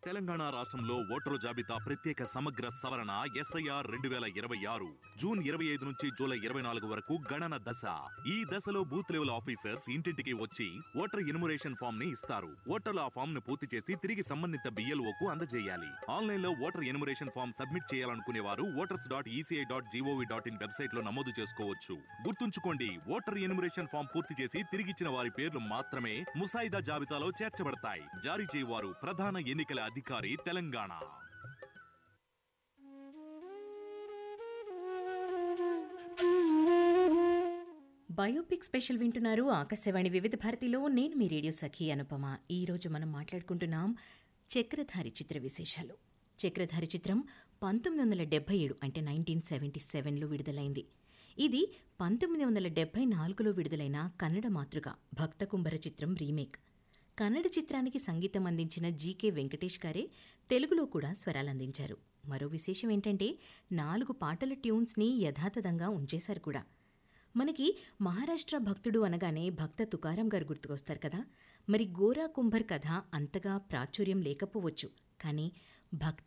తెలంగాణ రాష్ట్రంలో ఓటరు జాబితా ప్రత్యేక సమగ్ర సవరణ ఎస్ఐఆర్ రెండు వేల ఇరవై ఆరు జూన్ ఇరవై ఐదు నుంచి జూలై ఇరవై నాలుగు వరకు గణన దశ ఈ దశలో బూత్ లెవెల్ ఆఫీసర్స్ ఇంటింటికి వచ్చి ఓటర్ ఎన్యుమరేషన్ ఫామ్ ని ఇస్తారు ఓటర్లు ఆ ఫామ్ ను పూర్తి చేసి తిరిగి సంబంధిత BLO కు అందజేయాలి ఆన్లైన్ లో ఓటర్ ఎన్యుమరేషన్ ఫామ్ సబ్మిట్ చేయాలనుకునే వారు voters dot ECI dot GOV dot in website లో నమోదు చేసుకోవచ్చు గుర్తుంచుకోండి ఓటర్ ఎన్యుమరేషన్ ఫామ్ పూర్తి చేసి తిరిగిచ్చిన వారి పేర్లు మాత్రమే ముసాయిదా జాబితాలో చేర్చబడతాయి జారీ చేయవారు ప్రధాన ఎన్నికల అధికారి తెలంగాణ బయోపిక్ స్పెషల్ వింటున్నారు ఆకాశవాణి వివిధ భారతిలో నేను మీ రేడియో సఖి అనుపమ ఈ రోజు మనం మాట్లాడుకుంటున్నాం చక్రధారి చిత్ర విశేషాలు చక్రధారి చిత్రం పంతొమ్మిది వందల డెబ్బై ఏడు అంటే నైన్టీన్ సెవెంటీ సెవెన్లో విడుదలైంది ఇది పంతొమ్మిది వందల డెబ్బై నాలుగులో విడుదలైన కన్నడ మాతృక భక్త కుంభర చిత్రం రీమేక్ కన్నడ చిత్రానికి సంగీతం అందించిన జీకే వెంకటేష్ గారే తెలుగులో కూడా స్వరాలందించారు మరో విశేషం ఏంటంటే నాలుగు పాటల ట్యూన్స్ని యథాతథంగా ఉంచేశారు కూడా మనకి మహారాష్ట్ర భక్తుడు అనగానే భక్త తుకారం గారు గుర్తుకొస్తారు కదా మరి గోరా కుంభర్ కథ అంతగా ప్రాచుర్యం లేకపోవచ్చు కానీ భక్తి